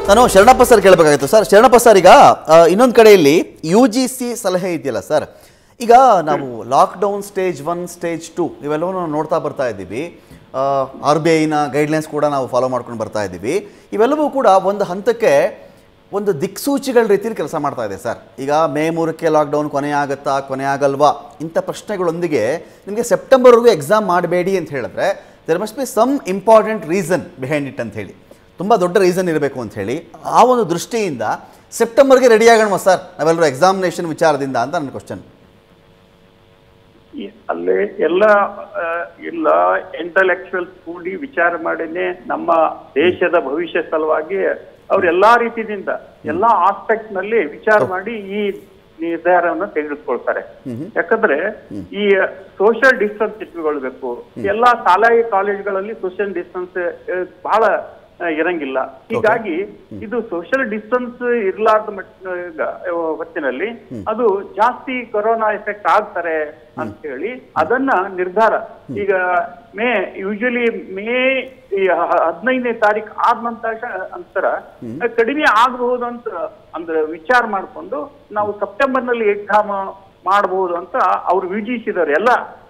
ನಾನು ಶರಣಪ್ಪ ಸರ್ ಕೇಳಬೇಕಾಗಿತ್ತು sir Sharanappa sir ಈಗ ಇನ್ನೊಂದು ಕಡೆಯಲ್ಲಿ ಯು ಜಿ ಸಿ ಸಲಹೆ ಇದೆಯಲ್ಲ ಸರ್ ಈಗ ನಾವು lockdown stage one stage two ಇವೆಲ್ಲವೂ ನಾವು ನೋಡ್ತಾ ಬರ್ತಾ ಇದ್ದೀವಿ ಆರ್ ಬಿ ಐನ ಗೈಡ್ಲೈನ್ಸ್ ಕೂಡ ನಾವು ಫಾಲೋ ಮಾಡ್ಕೊಂಡು ಬರ್ತಾ ಇದ್ದೀವಿ ಇವೆಲ್ಲವೂ ಕೂಡ ಒಂದು ಹಂತಕ್ಕೆ ಒಂದು ದಿಕ್ಸೂಚಿಗಳ ರೀತಿಯಲ್ಲಿ ಕೆಲಸ ಮಾಡ್ತಾ ಇದೆ ಸರ್ ಈಗ ಮೇ ಮೂರಕ್ಕೆ ಲಾಕ್ಡೌನ್ ಕೊನೆ ಆಗುತ್ತಾ ಕೊನೆ ಆಗಲ್ವಾ ಇಂಥ ಪ್ರಶ್ನೆಗಳೊಂದಿಗೆ ನಿಮಗೆ ಸೆಪ್ಟೆಂಬರ್ವರೆಗೂ ಎಕ್ಸಾಮ್ ಮಾಡಬೇಡಿ ಅಂತ ಹೇಳಿದ್ರೆ there must be some important reason behind it ಅಂತ ಹೇಳಿ ತುಂಬ ದೊಡ್ಡ ರೀಸನ್ ಇರಬೇಕು ಅಂತ ಹೇಳಿ ಆ ಒಂದು ದೃಷ್ಟಿಯಿಂದ ಸೆಪ್ಟೆಂಬರ್ಗೆ ರೆಡಿ ಆಗೋಣ ಸರ್ ನಾವೆಲ್ಲರೂ ಎಕ್ಸಾಮಿನೇಷನ್ ವಿಚಾರದಿಂದ ಅಂತ ನನ್ನ ಕ್ವಶನ್ ಈ- ಅಲ್ಲಿ ಎಲ್ಲ ಆ, ಎಲ್ಲ ಇಂಟಲೆಕ್ಚುಯಲ್ಸ್ ಕೂಡಿ ವಿಚಾರ ಮಾಡಿನೇ ನಮ್ಮ ದೇಶದ ಭವಿಷ್ಯ ಸಲುವಾಗಿ ಅವ್ರು ಎಲ್ಲಾ ರೀತಿಯಿಂದ ಎಲ್ಲಾ ಆಸ್ಪೆಕ್ಟ್ ನಲ್ಲಿ ವಿಚಾರ ಮಾಡಿ ಈ ನಿರ್ಧಾರವನ್ನು ತೆಗೆದುಕೊಳ್ತಾರೆ ಯಾಕಂದ್ರೆ ಈ ಸೋಷಿಯಲ್ ಡಿಸ್ಟೆನ್ಸ್ ಇಟ್ಟುಕೊಳ್ಬೇಕು ಎಲ್ಲಾ ಶಾಲಾ ಕಾಲೇಜ್ಗಳಲ್ಲಿ ಸೋಷಿಯಲ್ ಡಿಸ್ಟೆನ್ಸ್ ಬಹಳ ಆ, ಇರಂಗಿಲ್ಲ ಹೀಗಾಗಿ ಇದು ಸೋಷಿಯಲ್ ಡಿಸ್ಟೆನ್ಸ್ ಇರ್ಲಾರ್ದ ಮಟ್ಟ ಆ, ಹೊತ್ತಿನಲ್ಲಿ ಅದು ಜಾಸ್ತಿ ಕೊರೋನಾ ಎಫೆಕ್ಟ್ ಆಗ್ತಾರೆ ಅಂತ ಹೇಳಿ ಅದನ್ನ ನಿರ್ಧಾರ ಈಗ ಮೇ ಯೂಶಲಿ ಮೇ ಈ ಹ- ಹದಿನೈದನೇ ತಾರೀಕು ಆದ ನಂತರ ನಂತರ ಕಡಿಮೆ ಆಗಬಹುದು ಅಂತ ಅಂದ್ರೆ ವಿಚಾರ ಮಾಡ್ಕೊಂಡು ನಾವು ಸೆಪ್ಟೆಂಬರ್ ನಲ್ಲಿ ಎಕ್ಸಾಮ್ ಮಾಡಬಹುದು ಅಂತ ಅವ್ರು ವಿಜಿಸಿದಾರೆ ಎಲ್ಲ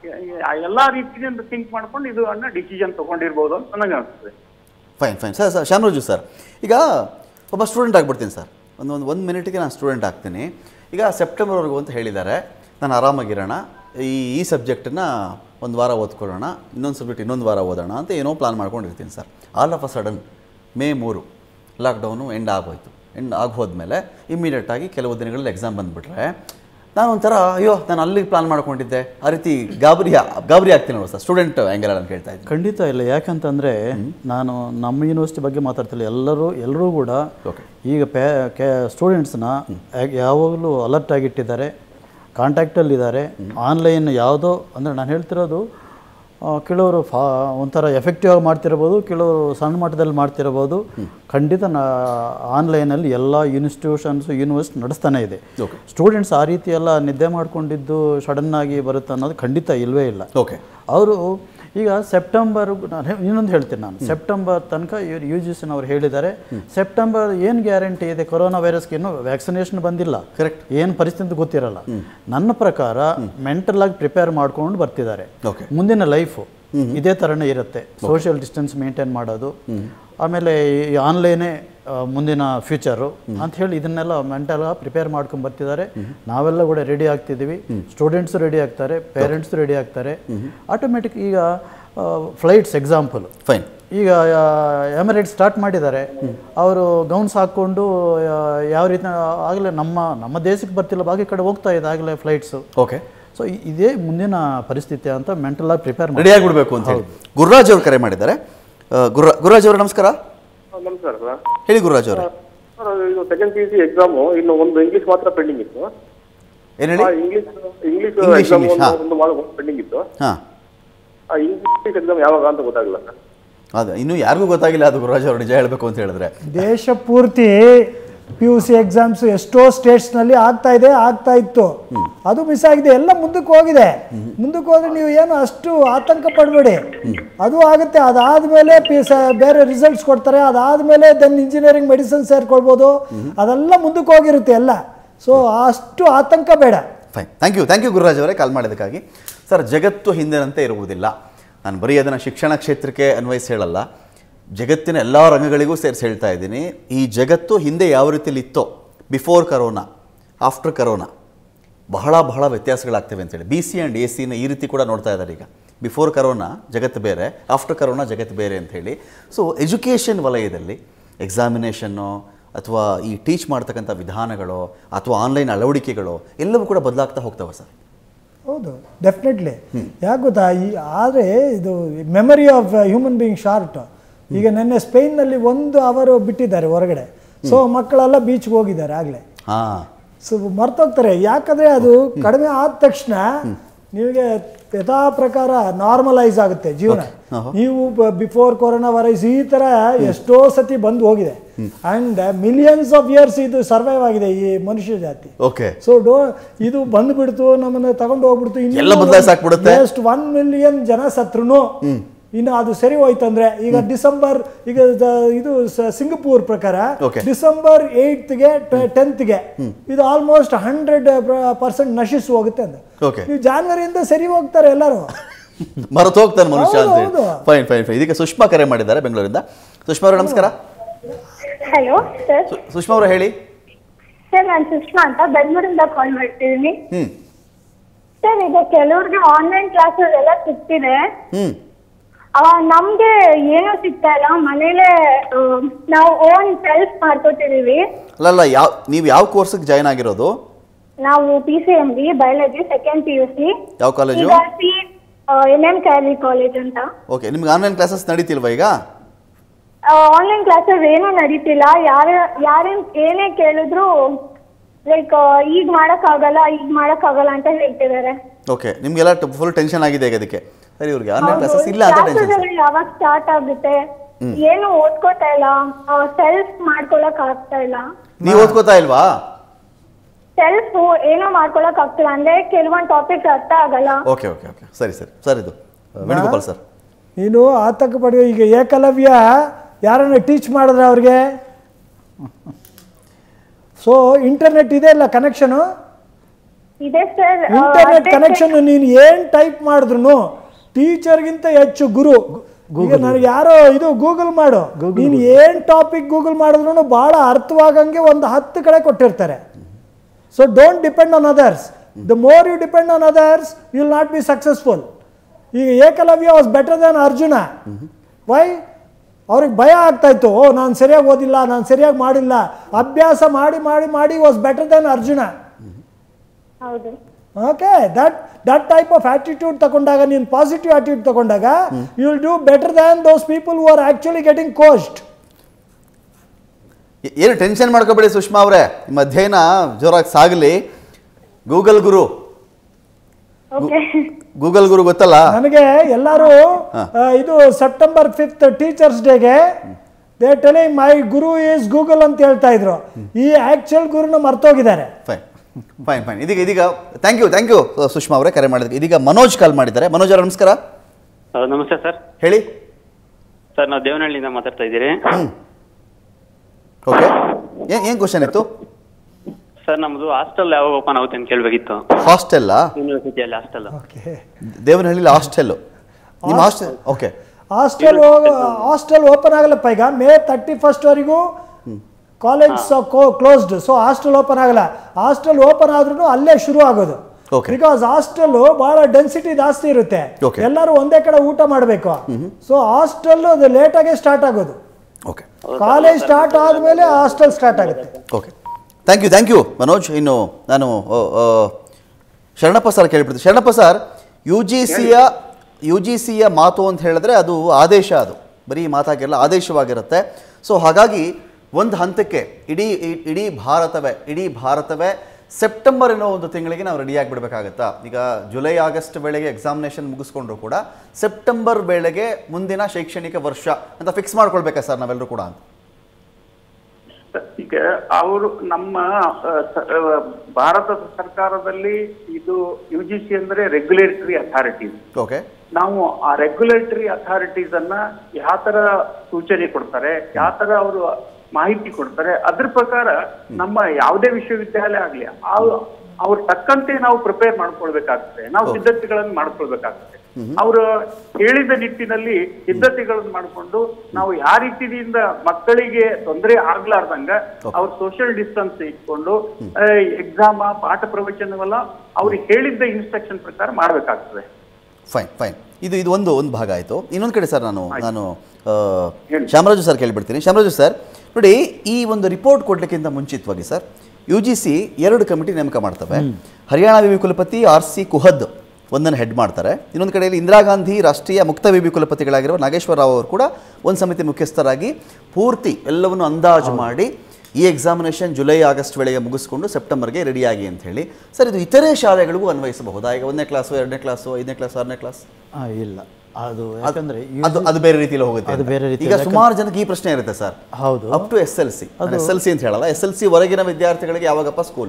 ಎಲ್ಲಾ ರೀತಿಯಿಂದ ಥಿಂಕ್ ಮಾಡ್ಕೊಂಡು ಇದು ಅನ್ನ ಡಿಸಿಷನ್ ತಗೊಂಡಿರ್ಬೋದು ಅಂತ ನನಗೆ ಅನಿಸ್ತದೆ fine fine sir sir Shamaraju sir ಈಗ ಒಬ್ಬ ಸ್ಟೂಡೆಂಟ್ ಆಗ್ಬಿಡ್ತೀನಿ ಸರ್ ಒಂದು ಒಂದು ಒಂದು ಮಿನಿಟ್ಗೆ ನಾನು ಸ್ಟೂಡೆಂಟ್ ಆಗ್ತೀನಿ ಈಗ ಸೆಪ್ಟೆಂಬರ್ವರೆಗೂ ಅಂತ ಹೇಳಿದ್ದಾರೆ ನಾನು ಆರಾಮಾಗಿರೋಣ ಈ ಈ ಸಬ್ಜೆಕ್ಟನ್ನ ಒಂದು ವಾರ ಓದ್ಕೊಳ್ಳೋಣ ಇನ್ನೊಂದು ಸಬ್ಜೆಕ್ಟ್ ಇನ್ನೊಂದು ವಾರ ಓದೋಣ ಅಂತ ಏನೋ ಪ್ಲಾನ್ ಮಾಡ್ಕೊಂಡಿರ್ತೀನಿ sir all of a sudden May ಮೂರು ಲಾಕ್ಡೌನು ಎಂಡ್ ಆಗೋಯ್ತು ಎಂಡ್ ಆಗೋದ್ಮೇಲೆ ಇಮ್ಮಿಡಿಯೇಟಾಗಿ ಕೆಲವು ದಿನಗಳಲ್ಲಿ ಎಕ್ಸಾಮ್ ಬಂದುಬಿಟ್ರೆ ನಾನು ಒಂಥರ ಅಯ್ಯೋ ನಾನು ಅಲ್ಲಿಗೆ ಪ್ಲಾನ್ ಮಾಡ್ಕೊಂಡಿದ್ದೆ ಆ ರೀತಿ ಗಾಬರಿ ಗಾಬರಿ ಆಗ್ತೀನಿ ನೋಡಿ ಸರ್ ಸ್ಟೂಡೆಂಟ್ ಆ್ಯಂಗಲ್ ನಾನು ಕೇಳ್ತಾ ಇದ್ದೀನಿ ಖಂಡಿತ ಇಲ್ಲ ಯಾಕಂತಂದರೆ ನಾನು ನಮ್ಮ ಯೂನಿವರ್ಸಿಟಿ ಬಗ್ಗೆ ಮಾತಾಡ್ತಿಲ್ಲ ಎಲ್ಲರೂ ಎಲ್ಲರೂ ಕೂಡ Okay. ಈಗ ಪೇ ಕೆ ಸ್ಟೂಡೆಂಟ್ಸ್ನ ಯಾವಾಗಲೂ ಅಲರ್ಟ್ ಆಗಿಟ್ಟಿದ್ದಾರೆ ಕಾಂಟ್ಯಾಕ್ಟಲ್ಲಿದ್ದಾರೆ ಆನ್ಲೈನ್ ಯಾವುದೋ ಅಂದರೆ ನಾನು ಹೇಳ್ತಿರೋದು ಆ, ಕೆಲವರು ಫಾ ಒಂಥರ ಎಫೆಕ್ಟಿವ್ ಆಗಿ ಮಾಡ್ತಿರ್ಬೋದು ಕೆಲವರು ಸಣ್ಣ ಮಟ್ಟದಲ್ಲಿ ಮಾಡ್ತಿರ್ಬೋದು ಖಂಡಿತ ನಾ ಆನ್ಲೈನಲ್ಲಿ ಎಲ್ಲ ಇನ್ಸ್ಟಿಟ್ಯೂಷನ್ಸು ಯೂನಿವರ್ಸಿಟಿ ನಡೆಸ್ತಾನೆ ಇದೆ Okay. ಸ್ಟೂಡೆಂಟ್ಸ್ ಆ ರೀತಿ ಎಲ್ಲ ನಿದ್ದೆ ಮಾಡ್ಕೊಂಡಿದ್ದು ಸಡನ್ನಾಗಿ ಬರುತ್ತೆ ಅನ್ನೋದು ಖಂಡಿತ ಇಲ್ಲವೇ ಇಲ್ಲ ಓಕೆ ಅವರು ಈಗ ಸೆಪ್ಟೆಂಬರ್ ನಾನು ಹೇ- ಇನ್ನೊಂದು ಹೇಳ್ತೀನಿ ನಾನು ಸೆಪ್ಟೆಂಬರ್ ತನಕ ಇವರು ಯು ಜಿ ಸಿನವ್ರು ಹೇಳಿದ್ದಾರೆ ಸೆಪ್ಟೆಂಬರ್ ಏನು ಗ್ಯಾರಂಟಿ ಇದೆ ಕೊರೋನಾ ವೈರಸ್ಗೆ ಇನ್ನೂ ವ್ಯಾಕ್ಸಿನೇಷನ್ ಬಂದಿಲ್ಲ Correct. ಏನು ಪರಿಸ್ಥಿತಿ ಗೊತ್ತಿರಲ್ಲ ನನ್ನ ಪ್ರಕಾರ ಮೆಂಟಲ್ ಆಗಿ ಪ್ರಿಪೇರ್ ಮಾಡ್ಕೊಂಡು ಬರ್ತಿದ್ದಾರೆ Okay. ಮುಂದಿನ ಲೈಫು ಇದೇ ಥರನೇ ಇರುತ್ತೆ ಸೋಷಿಯಲ್ ಡಿಸ್ಟೆನ್ಸ್ ಮೇಂಟೈನ್ ಮಾಡೋದು ಆಮೇಲೆ ಈ ಆನ್ಲೈನೇ ಆ, ಮುಂದಿನ ಫ್ಯೂಚರು ಅಂತ ಹೇಳಿ ಇದನ್ನೆಲ್ಲ ಮೆಂಟಲ್ ಪ್ರಿಪೇರ್ ಮಾಡ್ಕೊಂಡು ಬರ್ತಿದ್ದಾರೆ ನಾವೆಲ್ಲ ಕೂಡ ರೆಡಿ ಆಗ್ತಿದ್ದೀವಿ ಸ್ಟೂಡೆಂಟ್ಸ್ ರೆಡಿ ಆಗ್ತಾರೆ ಪೇರೆಂಟ್ಸ್ ರೆಡಿ ಆಗ್ತಾರೆ ಆಟೋಮೆಟಿಕ್ ಈಗ ಫ್ಲೈಟ್ಸ್ ಎಕ್ಸಾಂಪಲ್ ಫೈನ್ ಈಗ ಎಮರೇಟ್ ಸ್ಟಾರ್ಟ್ ಮಾಡಿದ್ದಾರೆ ಅವರು ಗೌನ್ಸ್ ಹಾಕ್ಕೊಂಡು ಆ, ಯಾವ ರೀತಿ ಆಗಲೇ ನಮ್ಮ ನಮ್ಮ ದೇಶಕ್ಕೆ ಬರ್ತಿಲ್ಲ ಬಾಕಿ ಕಡೆ ಹೋಗ್ತಾ ಇದೆ ಆಗಲೇ ಫ್ಲೈಟ್ಸು ಓಕೆ ಸೊ ಇದೇ ಮುಂದಿನ ಪರಿಸ್ಥಿತಿ ಅಂತ ಮೆಂಟಲ್ ಆಗಿ ಪ್ರಿಪೇರ್ ಮಾಡಿ ರೆಡಿ ಆಗಿಬಿಡ್ಬೇಕು ಅಂತ ಹೇಳಿ ಗುರುರಾಜ್ ಅವರು ಕರೆ ಮಾಡಿದ್ದಾರೆ ಆ, ಗುರು ಗುರುರಾಜ್ ಅವರು ನಮಸ್ಕಾರ ನಮಸ್ಕಾರ ಸರ್ ಹೇಳಿ ಗುರುರಾಜ್ ಅವರು ಸರ್ ಇದು second P U C exam ಇನ್ನು ಒಂದು ಇಂಗ್ಲಿಷ್ ಮಾತ್ರ ಪೆಂಡಿಂಗ್ ಇತ್ತು ಏನು ಹೇಳಿ ಆ English English English, exam English, ಹಾ. ಒಂದು ಮಾಡೋ ಪೆಂಡಿಂಗ್ ಇತ್ತು ಹಾಂ ಆ ಇಂಗ್ಲಿಷ್ ಎಕ್ಸಾಮ್ ಯಾವಾಗ ಅಂತ ಗೊತ್ತಾಗಲ್ಲ ಸರ್ ಅದು ಇನ್ನೂ ಯಾರಿಗೂ ಗೊತ್ತಾಗಿಲ್ಲ ಅದು ಗುರುರಾಜ್ ಅವರು ನಿಜ ಹೇಳಬೇಕು ಅಂತ ಹೇಳಿದ್ರೆ ದೇಶ ಪೂರ್ತಿ ಪಿ ಯು ಸಿ ಎಕ್ಸಾಮ್ಸ್ ಎಷ್ಟೋ ಸ್ಟೇಟ್ಸ್ನಲ್ಲಿ ಆಗ್ತಾ ಇದೆ ಆಗ್ತಾ ಇತ್ತು ಅದು ಮಿಸ್ ಆಗಿದೆ ಎಲ್ಲ ಮುಂದಕ್ಕೆ ಹೋಗಿದೆ ಮುಂದಕ್ಕೆ ಹೋದ್ರೆ ನೀವು ಏನು ಅಷ್ಟು ಆತಂಕ ಪಡಬೇಡಿ ಅದು ಆಗುತ್ತೆ ಅದಾದಮೇಲೆ ಪಿ ಬೇರೆ ರಿಸಲ್ಟ್ಸ್ ಕೊಡ್ತಾರೆ ಅದಾದಮೇಲೆ ದೆನ್ ಇಂಜಿನಿಯರಿಂಗ್ ಮೆಡಿಸಿನ್ ಸೇರ್ಕೊಳ್ಬೋದು ಅದೆಲ್ಲ ಮುಂದಕ್ಕೆ ಹೋಗಿರುತ್ತೆ ಎಲ್ಲ ಸೊ ಅಷ್ಟು ಆತಂಕ ಬೇಡ fine thank you thank you Gururaj ಅವರೇ ಕಾಲ್ ಮಾಡಿದ್ದಕ್ಕಾಗಿ ಸರ್ ಜಗತ್ತು ಹಿಂದಿನಂತೆ ಇರುವುದಿಲ್ಲ ನಾನು ಬರೀ ಅದನ್ನು ಶಿಕ್ಷಣ ಕ್ಷೇತ್ರಕ್ಕೆ ಅನ್ವಯಿಸಿ ಹೇಳಲ್ಲ ಜಗತ್ತಿನ ಎಲ್ಲ ರಂಗಗಳಿಗೂ ಸೇರಿಸಿ ಹೇಳ್ತಾ ಇದ್ದೀನಿ ಈ ಜಗತ್ತು ಹಿಂದೆ ಯಾವ ರೀತಿಲಿ ಇತ್ತೋ ಬಿಫೋರ್ ಕರೋನಾ ಆಫ್ಟರ್ ಕರೋನಾ ಬಹಳ ಬಹಳ ವ್ಯತ್ಯಾಸಗಳಾಗ್ತವೆ ಅಂತೇಳಿ ಬಿ ಸಿ ಆ್ಯಂಡ್ ಎ ಸಿನ ಈ ರೀತಿ ಕೂಡ ನೋಡ್ತಾ ಇದ್ದಾರೆ ಈಗ ಬಿಫೋರ್ ಕರೋನಾ ಜಗತ್ತು ಬೇರೆ ಆಫ್ಟರ್ ಕರೋನಾ ಜಗತ್ತು ಬೇರೆ ಅಂತ ಹೇಳಿ ಸೊ ಎಜುಕೇಷನ್ ವಲಯದಲ್ಲಿ ಎಕ್ಸಾಮಿನೇಷನ್ನು ಅಥವಾ ಈ ಟೀಚ್ ಮಾಡ್ತಕ್ಕಂಥ ವಿಧಾನಗಳು ಅಥವಾ ಆನ್ಲೈನ್ ಅಳವಡಿಕೆಗಳು ಎಲ್ಲವೂ ಕೂಡ ಬದಲಾಗ್ತಾ ಹೋಗ್ತವೆ ಸರ್ ಹೌದು ಡೆಫಿನೆಟ್ಲಿ ಯಾಕೆ ಗೊತ್ತಾ ಈ ಆದರೆ ಇದು memory of human being short ಈಗ ನಿನ್ನೆ ಸ್ಪೇನ್ನಲ್ಲಿ ಒಂದು ಅವರು ಬಿಟ್ಟಿದ್ದಾರೆ ಹೊರಗಡೆ ಸೊ ಮಕ್ಕಳೆಲ್ಲ ಬೀಚ್ಗೆ ಹೋಗಿದ್ದಾರೆ ಆಗಲೇ ಹಾಂ ಸೊ ಮರ್ತೋಗ್ತಾರೆ ಯಾಕಂದ್ರೆ ಅದು ಕಡಿಮೆ ಆದ ತಕ್ಷಣ ನಿಮಗೆ ಯಥಾ ಪ್ರಕಾರ ನಾರ್ಮಲೈಸ್ ಆಗುತ್ತೆ ಜೀವನ ನೀವು ಬಿಫೋರ್ ಕೊರೋನಾ ವೈರಸ್ ಈ ತರ ಎಷ್ಟೋ ಸತಿ ಬಂದು ಹೋಗಿದೆ ಅಂಡ್ ಮಿಲಿಯನ್ಸ್ ಆಫ್ ಇಯರ್ಸ್ ಇದು ಸರ್ವೈವ್ ಆಗಿದೆ ಈ ಮನುಷ್ಯ ಜಾತಿ ಓಕೆ ಸೊ ಡೋ ಇದು ಬಂದ್ಬಿಡ್ತು ನಮ್ಮನ್ನ ತಗೊಂಡು ಹೋಗ್ಬಿಡ್ತು ಎಲ್ಲ ಬದ್ಲಾಯ್ಸ್ ಹಾಕ್ಬಿಡುತ್ತೆ. ಎಷ್ಟು ಒನ್ ಮಿಲಿಯನ್ ಜನ ಸತ್ರು ಇನ್ನು ಅದು ಸರಿ ಹೋಯ್ತಂದ್ರೆ ಈಗ ಡಿಸೆಂಬರ್ ಈಗ ದ- ಇದು ಸ- ಸಿಂಗಪೂರ್ ಪ್ರಕಾರ Okay. ಡಿಸೆಂಬರ್ ಏಯ್ತ್ಗೆ ಟೆಂತ್ಗೆ ಇದು ಆಲ್ಮೋಸ್ಟ್ ಹಂಡ್ರೆಡ್ ಪರ್ಸೆಂಟ್ ನಶಿಸಿ ಹೋಗುತ್ತೆ ಅಂತ Okay. ನೀವು ಜಾನ್ವರಿಯಿಂದ ಸರಿ ಹೋಗ್ತಾರೆ ಎಲ್ಲರೂ ಮರೆತು ಹೋಗ್ತಾನೆ ಮನುಷ್ಯ ಹೌದು, ಅಂತ ಹೇಳಿ ಹೌದು. ಫೈನ್ ಫೈನ್ ಫೈನ್ ಇದೀಗ ಸುಷ್ಮಾ ಕರೆ ಮಾಡಿದ್ದಾರೆ ಬೆಂಗಳೂರಿಂದ ಸುಷ್ಮಾ ಅವರು ನಮಸ್ಕಾರ ಹಲೋ ಸರ್ ಸು- ಸುಷ್ಮಾ ಅವರು ಹೇಳಿ ಸರ್ ನಾನು ಸುಷ್ಮಾ ಅಂತ ಬೆಂಗಳೂರಿಂದ ಕಾಲ್ ಮಾಡ್ತಿದ್ದೀನಿ ಹ್ಮ್ ಸರ್ ಈಗ ಕೆಲವ್ರಿಗೆ ಆನ್ಲೈನ್ ಕ್ಲಾಸಸ್ ಎಲ್ಲ ಸಿಗ್ತಿದೆ ಹ್ಮ್ ಆ, ನಮ್ಗೆ ಏನೂ ಸಿಗ್ತಾ ಇಲ್ಲ ಮನೇಲೆ ಆ, ನಾವು ಓನ್ ಸೆಲ್ಫ್ ಮಾಡ್ಕೋತಿದೀವಿ ಅಲ್ಲಲ್ಲ ಯಾವ ನೀವು ಯಾವ ಕೋರ್ಸಿಗೆ ಜಾಯ್ನ್ ಆಗಿರೋದು ನಾವು P C M B biology second P U C ಯಾವ ಕಾಲೇಜು ಈಗ ಸಿ ಎನ್ ಎಂ ಕ್ಯಾಲಿ ಕಾಲೇಜ್ ಅಂತ ಓಕೆ ನಿಮ್ಗೆ ಆನ್ಲೈನ್ ಕ್ಲಾಸಸ್ ನಡೀತಿಲ್ವಾ ಈಗ ಆನ್ಲೈನ್ ಕ್ಲಾಸಸ್ ಏನೂ ನಡೀತಿಲ್ಲ ಯಾರ ಯಾರೇನ್ ಏನೇ ಕೇಳಿದ್ರು ಲೈಕ್ ಈಗ ಮಾಡಕ್ಕಾಗಲ್ಲ ಈಗ ಮಾಡಕ್ಕಾಗಲ್ಲ ಅಂತ ಹೇಳ್ತಿದ್ದಾರೆ ಓಕೆ ನಿಮಗೆಲ್ಲ ಫುಲ್ ಟೆನ್ಷನ್ ಆಗಿದೆ ಈಗ ಅದಕ್ಕೆ ಸರಿ ಇವ್ರಿಗೆ ಆನ್ಲೈನ್ ಕ್ಲಾಸಸ್ ಇಲ್ಲ ಅಂತ Classes ಟೆನ್ಷನ್ ಎಲ್ಲ ಯಾವಾಗ ಸ್ಟಾರ್ಟ್ ಆಗುತ್ತೆ ಏನು ಓದ್ಕೋತಾ ಇಲ್ಲ ಸೆಲ್ಫ್ ಮಾಡ್ಕೊಳಕ್ ಆಗ್ತಾ ಇಲ್ಲ ನೀವು ಓದ್ಕೋತಾ ಇಲ್ವಾ ಸೆಲ್ಫ್ ಏನೋ ಮಾಡ್ಕೊಳಕ್ ಆಗ್ತಿಲ್ಲ ಅಂದ್ರೆ ಕೆಲವೊಂದ್ ಟಾಪಿಕ್ ಅರ್ಥ ಆಗಲ್ಲ ಓಕೆ ಓಕೆ ಓಕೆ ಸರಿ ಸರಿ ಸರ್ ಇದು ವೇಣುಗೋಪಾಲ್ ಸರ್ ನೀನು ಆತಂಕ ಪಡೆಯೋ ಈಗ ಏಕಲವ್ಯ ಯಾರನ್ನ ಟೀಚ್ ಮಾಡಿದ್ರೆ ಅವ್ರಿಗೆ ಸೊ ಇಂಟರ್ನೆಟ್ ಇದೆ ಇಲ್ಲ ಕನೆಕ್ಷನು ಇದೆ ಸರ್ ಇಂಟರ್ನೆಟ್ ಕನೆಕ್ಷನ್ ನೀನು ಏನು ಟೈಪ್ ಮಾಡಿದ್ರು ಟೀಚರ್ಗಿಂತ ಹೆಚ್ಚು ಗುರು ಈಗ ನನಗೆ ಯಾರೋ ಇದು ಗೂಗಲ್ ಮಾಡು ನೀನು ಏನು ಟಾಪಿಕ್ ಗೂಗಲ್ ಮಾಡಿದ್ರು ಭಾಳ ಅರ್ಥವಾಗಂಗೆ ಒಂದು ಹತ್ತು ಕಡೆ ಕೊಟ್ಟಿರ್ತಾರೆ so don't depend on others the more you depend on others you will not be successful ಈಗ Ekalavya was better than Arjuna why ಅವ್ರಿಗೆ ಭಯ ಆಗ್ತಾ ಇತ್ತು ಓ ನಾನು ಸರಿಯಾಗಿ ಓದಿಲ್ಲ ನಾನು ಸರಿಯಾಗಿ ಮಾಡಿಲ್ಲ ಅಭ್ಯಾಸ ಮಾಡಿ ಮಾಡಿ ಮಾಡಿ ವಾಸ್ ಬೆಟರ್ ದನ್ ಅರ್ಜುನ ಹೌದು okay that that type of attitude ತಗೊಂಡಾಗ ನೀನು ಪಾಸಿಟಿವ್ ಆಟಿಟ್ಯೂಡ್ ತಗೊಂಡಾಗ you will do better than those people who are actually getting coast ಏ- ಏನು ಟೆನ್ಷನ್ ಮಾಡ್ಕೋಬೇಡಿ ಸುಷ್ಮಾ ಅವರೇ ನಿಮ್ಮ ಅಧ್ಯಯನ ಜೋರಾಗಿ ಸಾಗಲಿ ಗೂಗಲ್ ಗುರು ಓಕೆ ಗೂಗಲ್ ಗುರು ಗೊತ್ತಲ್ಲ ನನಗೆ ಎಲ್ಲರೂ ಆ, ಇದು ಸೆಪ್ಟೆಂಬರ್ ಫಿಫ್ತ್ ಟೀಚರ್ಸ್ ಡೇಗೆ they telling my guru is Google ಅಂತ ಹೇಳ್ತಾ ಇದ್ರು ಈ ಆಕ್ಚುಯಲ್ ಗುರುನ ಮರ್ತೋಗಿದ್ದಾರೆ ಫೈನ್ ಫೈನ್ ಫೈನ್ ಇದೀಗ ಇದೀಗ thank you thank you Sushma ಅವರೇ ಕರೆ ಮಾಡಿದ್ವಿ ಇದೀಗ ಮನೋಜ್ ಕಾಲ್ ಮಾಡಿದ್ದಾರೆ ಮನೋಜ್ ಅವರ ನಮಸ್ಕಾರ ಹಲೋ ನಮಸ್ತೆ ಸರ್ ಹೇಳಿ ಸರ್ ನಾವು ದೇವನಹಳ್ಳಿಯಿಂದ ಮಾತಾಡ್ತಾ ಇದ್ದೀರಿ ಓಕೆ ಏನು ಏನು ಕ್ವಶನ್ ಇತ್ತು ಸರ್ ನಮ್ದು ಹಾಸ್ಟೆಲ್ ಯಾವಾಗ ಓಪನ್ ಆಗುತ್ತೆ ಅಂತ ಕೇಳಬೇಕಿತ್ತು ಹಾಸ್ಟೆಲ್ಲಾ ಯೂನಿವರ್ಸಿಟಿಯಲ್ಲಿ ಹಾಸ್ಟೆಲ್ ಓಕೆ ದೇವನಹಳ್ಳಿಲಿ ಹಾಸ್ಟೆಲ್ಲು ನಿಮ್ಮ hostel okay hostel hostel open ಆಗಲ್ಲಪ್ಪ ಈಗ ಮೇ ತರ್ಟಿ ಫಸ್ಟ್ವರೆಗೂ college closed so hostel open ಆಗಲ್ಲ ಹಾಸ್ಟೆಲ್ ಓಪನ್ ಆದ್ರೂ ಅಲ್ಲೇ ಶುರು ಆಗೋದು Okay. ಬಿಕಾಸ್ ಹಾಸ್ಟೆಲ್ ಬಹಳ ಡೆನ್ಸಿಟಿ ಜಾಸ್ತಿ ಇರುತ್ತೆ Okay. ಎಲ್ಲರೂ ಒಂದೇ ಕಡೆ ಊಟ ಮಾಡಬೇಕು ಸೊ ಹಾಸ್ಟೆಲ್ ಅದು ಲೇಟಾಗೆ ಸ್ಟಾರ್ಟ್ ಆಗೋದು ಓಕೆ ಕಾಲೇಜ್ ಸ್ಟಾರ್ಟ್ ಆದಮೇಲೆ ಹಾಸ್ಟೆಲ್ ಸ್ಟಾರ್ಟ್ ಆಗುತ್ತೆ okay thank you thank you Manoj ಇನ್ನು ನಾನು ಆ, ಆ, ಶರಣಪ್ಪ ಸರ್ ಕೇಳ್ಬಿಡ್ತೀನಿ ಶರಣಪ್ಪ ಸರ್ ಯು ಜಿ ಸಿಯ ಯು ಜಿ ಸಿಯ ಮಾತು ಅಂತ ಹೇಳಿದ್ರೆ ಅದು ಆದೇಶ ಅದು ಬರೀ ಮಾತಾಗಿರಲ್ಲ ಆದೇಶವಾಗಿರುತ್ತೆ ಸೊ ಹಾಗಾಗಿ ಒಂದು ಹಂತಕ್ಕೆ ಇಡೀ ಇ- ಇಡೀ ಭಾರತವೇ ಇಡೀ ಭಾರತವೇ ಸೆಪ್ಟೆಂಬರ್ ಅನ್ನೋ ಒಂದು ತಿಂಗಳಿಗೆ ನಾವು ರೆಡಿ ಆಗಿಬಿಡ್ಬೇಕಾಗತ್ತಾ ಈಗ ಜುಲೈ ಆಗಸ್ಟ್ ವೇಳೆಗೆ ಎಕ್ಸಾಮಿನೇಷನ್ ಮುಗಿಸ್ಕೊಂಡ್ರು ಕೂಡ ಸೆಪ್ಟೆಂಬರ್ ವೇಳೆಗೆ ಮುಂದಿನ ಶೈಕ್ಷಣಿಕ ವರ್ಷ ಅಂತ ಫಿಕ್ಸ್ ಮಾಡ್ಕೊಳ್ಬೇಕಾ ಸರ್ ನಾವೆಲ್ಲರೂ ಕೂಡ ಅಂತ ಈಗ ಅವರು ನಮ್ಮ ಆ, ಸ- ಆ, ಭಾರತ ಸರ್ಕಾರದಲ್ಲಿ ಇದು ಯು ಜಿ ಸಿ ಅಂದ್ರೆ ರೆಗ್ಯುಲೇಟರಿ ಅಥಾರಿಟೀಸ್ ಓಕೆ ನಾವು ಆ ರೆಗ್ಯುಲೇಟರಿ ಅಥಾರಿಟೀಸ್ ಅನ್ನ ಯಾವ ತರ ಸೂಚನೆ ಕೊಡ್ತಾರೆ ಯಾವ ತರ ಅವರು ಮಾಹಿತಿ ಕೊಡ್ತಾರೆ ಅದ್ರ ಪ್ರಕಾರ ನಮ್ಮ ಯಾವುದೇ ವಿಶ್ವವಿದ್ಯಾಲಯ ಆಗ್ಲಿ ಆ- ಅವ್ರ ತಕ್ಕಂತೆ ನಾವು ಪ್ರಿಪೇರ್ ಮಾಡ್ಕೊಳ್ಬೇಕಾಗ್ತದೆ ನಾವು ಸಿದ್ಧತೆಗಳನ್ನು ಮಾಡ್ಕೊಳ್ಬೇಕಾಗ್ತದೆ ಅವರು ಹೇಳಿದ ನಿಟ್ಟಿನಲ್ಲಿ ಸಿದ್ಧತೆಗಳನ್ನು ಮಾಡಿಕೊಂಡು ನಾವು ಯಾವ ರೀತಿಯಿಂದ ಮಕ್ಕಳಿಗೆ ತೊಂದರೆ ಆಗ್ಲಾರ್ದಂಗ ಅವ್ರ ಸೋಷಿಯಲ್ ಡಿಸ್ಟೆನ್ಸ್ ಇಟ್ಕೊಂಡು ಎಕ್ಸಾಮ ಪಾಠ ಪ್ರವಚನವೆಲ್ಲ ಅವ್ರಿಗೆ ಹೇಳಿದ್ದ ಇನ್ಸ್ಟ್ರಕ್ಷನ್ ಪ್ರಕಾರ ಮಾಡ್ಬೇಕಾಗ್ತದೆ ಫೈನ್ ಫೈನ್ ಇದು ಇದು ಒಂದು ಒಂದು ಭಾಗ ಆಯಿತು ಇನ್ನೊಂದು ಕಡೆ ಸರ್ ನಾನು ನಾನು ಆ, ಹೇಳಿ. ಶ್ಯಾಮರಾಜು ಸರ್ ಕೇಳಿಬಿಡ್ತೀನಿ ಶ್ಯಾಮರಾಜು ಸರ್ ನೋಡಿ ಈ ಒಂದು ರಿಪೋರ್ಟ್ ಕೊಡಲಿಕ್ಕಿಂತ ಮುಂಚಿತವಾಗಿ ಸರ್ ಯು ಜಿ ಸಿ ಎರಡು ಕಮಿಟಿ ನೇಮಕ ಮಾಡ್ತವೆ ಹರಿಯಾಣ ವಿವಿ ಕುಲಪತಿ ಆರ್ ಸಿ ಕುಹದ್ ಒಂದನ್ನು ಹೆಡ್ ಮಾಡ್ತಾರೆ ಇನ್ನೊಂದು ಕಡೆಯಲ್ಲಿ ಇಂದಿರಾ ಗಾಂಧಿ ರಾಷ್ಟ್ರೀಯ ಮುಕ್ತ ವಿವಿ ಕುಲಪತಿಗಳಾಗಿರುವ ನಾಗೇಶ್ವರ ರಾವ್ ಅವರು ಕೂಡ ಒಂದು ಸಮಿತಿ ಮುಖ್ಯಸ್ಥರಾಗಿ ಪೂರ್ತಿ ಎಲ್ಲವನ್ನು ಅಂದಾಜು ಮಾಡಿ ಈ ಎಕ್ಸಾಮಿನೇಷನ್ ಜುಲೈ ಆಗಸ್ಟ್ ವೇಳೆಗೆ ಮುಗಿಸ್ಕೊಂಡು ಸೆಪ್ಟೆಂಬರ್ಗೆ ರೆಡಿಯಾಗಿ ಅಂತ ಹೇಳಿ ಸರ್ ಇದು ಇತರೆ ಶಾಲೆಗಳಿಗೂ ಅನ್ವಯಿಸಬಹುದಾ ಈಗ ಒಂದನೇ ಕ್ಲಾಸು ಎರಡನೇ ಕ್ಲಾಸು ಐದನೇ ಕ್ಲಾಸು ಆರನೇ ಕ್ಲಾಸ್ ಆ, ಇಲ್ಲ ಅದು ಯಾಕಂದ್ರೆ ಅದು ಅದು ಬೇರೆ ರೀತಿಯಲ್ಲಿ ಹೋಗುತ್ತೆ ಅದು ಅಂತ. ಬೇರೆ ರೀತಿಯಲ್ಲಿ ಈಗ ಸುಮಾರು ಜನಕ್ಕೆ ಈ ಪ್ರಶ್ನೆ ಇರುತ್ತೆ ಸರ್ ಹೌದು up to S L C S L C ಅಂತ ಹೇಳಲ್ಲ ಎಸ್ ಎಲ್ ಸಿ ಹೊರಗಿನ ವಿದ್ಯಾರ್ಥಿಗಳಿಗೆ ಯಾವಾಗಪ್ಪ ಸ್ಕೂಲು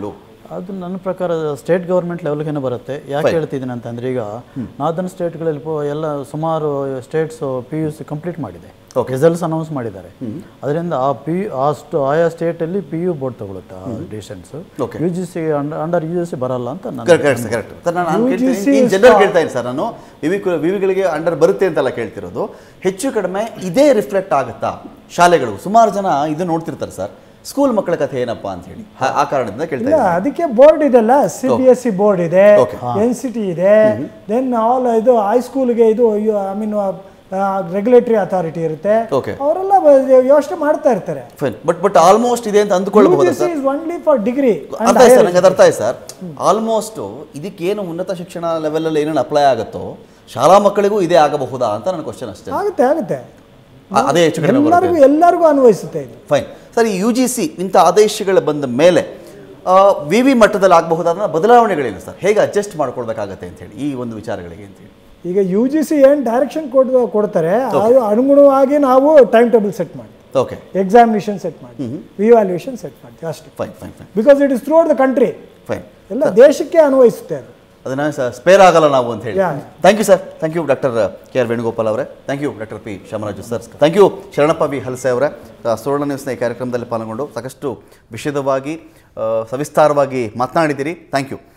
ಅದು ನನ್ನ ಪ್ರಕಾರ ಸ್ಟೇಟ್ ಗೌರ್ಮೆಂಟ್ ಲೆವೆಲ್ಗೇನೆ ಬರುತ್ತೆ ಯಾಕೆ ಹೇಳ್ತಿದ್ದೀನಿ ಅಂತಂದ್ರೆ ಈಗ ನಾರ್ದನ್ ಸ್ಟೇಟ್ಗಳಲ್ಲಿ ಪೋ- ಎಲ್ಲ ಸುಮಾರು states P U C complete ಮಾಡಿದೆ ರಿಸಲ್ಟ್ಸ್ ಅನೌನ್ಸ್ ಮಾಡಿದ್ದಾರೆ ಅದರಿಂದ ಆ ಪಿ ಆ ಸ್ಟ- ಆಯಾ ಸ್ಟೇಟಲ್ಲಿ ಪಿ ಯು ಬೋರ್ಡ್ ತಗೊಳುತ್ತೆ ಆ decisions Okay. U G C under U G C ಬರಲ್ಲ ಅಂತ ನನ್ನ ಕರೆಕ್ಟ್ ಕರೆಕ್ಟ್ ಕರೆಕ್ಟ್ ಸರ್ ನಾನು ನಾನು UGC ಕೇಳ್ತೀನಿ ಇನ್ ಜನರಲ್ ಕೇಳ್ತಾ ಇದ್ದೀನಿ ಸರ್ ನಾನು ವಿವಿ ವಿವಿಗಳಿಗೆ ಅಂಡರ್ ಬರುತ್ತೆ ಅಂತೆಲ್ಲ ಕೇಳ್ತಿರೋದು ಹೆಚ್ಚು ಕಡಿಮೆ ಇದೇ ರಿಫ್ಲೆಕ್ಟ್ ಆಗುತ್ತಾ ಶಾಲೆಗಳು ಸುಮಾರು ಜನ ಇದು ನೋಡ್ತಿರ್ತಾರೆ ಸರ್ ಸ್ಕೂಲ್ ಮಕ್ಕಳ ಕಥೆ ಏನಪ್ಪಾ ಅಂತ ಹೇಳಿ ಆ- ಆ ಕಾರಣದಿಂದ ಕೇಳ್ತಾ ಇಲ್ಲ ಇದ್ದೀನಿ ಅದಕ್ಕೆ ಬೋರ್ಡ್ ಇದೆಲ್ಲ C B S C board ಇದೆ Okay. ಎನ್ ಸಿ ಟಿ ಇದೆ ದೆನ್ ಆಲ್ ಇದು ಹೈಸ್ಕೂಲ್ಗೆ ಇದು ಐ ಮೀನ್ ರೆಗ್ಯುಲೇಟರಿ ಅಥಾರಿಟಿ ಇರುತ್ತೆ Okay. ಅವರೆಲ್ಲ ಯೋಚನೆ ಮಾಡ್ತಾ ಇರ್ತಾರೆ ಫೈನ್ ಬಟ್ ಬಟ್ ಆಲ್ಮೋಸ್ಟ್ ಇದೆ ಅಂತ ಅಂದ್ಕೊಳ್ಬಹುದು sir is only for degree ಅರ್ಥ ಆಯ್ತು ಸರ್ ನಂಗೆ ಅದು ಅರ್ಥ ಆಯ್ತು ಸರ್ ಆಲ್ಮೋಸ್ಟ್ ಇದಕ್ಕೇನು ಉನ್ನತ ಶಿಕ್ಷಣ ಲೆವೆಲಲ್ಲಿ ಏನೇನು ಅಪ್ಲೈ ಆಗುತ್ತೋ ಶಾಲಾ ಮಕ್ಕಳಿಗೂ ಇದೇ ಆಗಬಹುದಾ ಅಂತ ನನ್ನ ಕ್ವಶನ್ ಅಷ್ಟೇ ಆಗುತ್ತೆ ಆಗುತ್ತೆ ಅ- ಅದೇ ಹೆಚ್ಚು ಕಡಿಮೆ ಬರುತ್ತೆ ಎಲ್ಲರಿಗೂ ಎಲ್ಲರಿಗೂ ಅನ್ವಯಿಸುತ್ತೆ ಇದು ಫೈನ್ ಸರ್ ಈ ಯು ಜಿ ಸಿ ಇಂಥ ಆದೇಶಗಳು ಬಂದ ಮೇಲೆ ವಿ ವಿ ಮಟ್ಟದಲ್ಲಿ ಆಗಬಹುದಾದ ಬದಲಾವಣೆಗಳೇನು ಸರ್ ಹೇಗೆ ಅಡ್ಜಸ್ಟ್ ಮಾಡ್ಕೊಳ್ಬೇಕಾಗತ್ತೆ ಅಂತ ಹೇಳಿ ಈ ಒಂದು ವಿಚಾರಗಳಿಗೆ ಅಂತ ಹೇಳಿ ಈಗ ಯು ಜಿ ಸಿ ಏನು ಡೈರೆಕ್ಷನ್ ಕೊಡ್ ಕೊಡ್ತಾರೆ ಅದು ಅನುಗುಣವಾಗಿ ನಾವು ಟೈಮ್ ಟೇಬಲ್ ಸೆಟ್ ಮಾಡ್ತೀವಿ ಓಕೆ ಎಕ್ಸಾಮಿನೇಷನ್ ಸೆಟ್ ಮಾಡ್ತೀವಿ ವಿವ್ಯಾಲ್ಯೂಷನ್ ಸೆಟ್ ಮಾಡ್ತೀವಿ ಅಷ್ಟೇ fine fine fine because it is through the country fine ಎಲ್ಲ ದೇಶಕ್ಕೆ ಅನ್ವಯಿಸುತ್ತೆ ಅದು ಅದನ್ನ ಸ್ಪೇರ್ ಆಗಲ್ಲ ನಾವು ಅಂತ ಹೇಳಿ Yeah. Thank you sir thank you doctor K R Venugopal ಅವರೇ thank you doctor P Shamaraju sir thank you Sharanappa V Halase ಅವರೇ ಆ, ಸುವರ್ಣ ನ್ಯೂಸ್ನ ಈ ಕಾರ್ಯಕ್ರಮದಲ್ಲಿ ಪಾಲ್ಗೊಂಡು ಸಾಕಷ್ಟು ವಿಷದವಾಗಿ ಆ, ಸವಿಸ್ತಾರವಾಗಿ ಮಾತನಾಡಿದ್ದೀರಿ ಥ್ಯಾಂಕ್ ಯು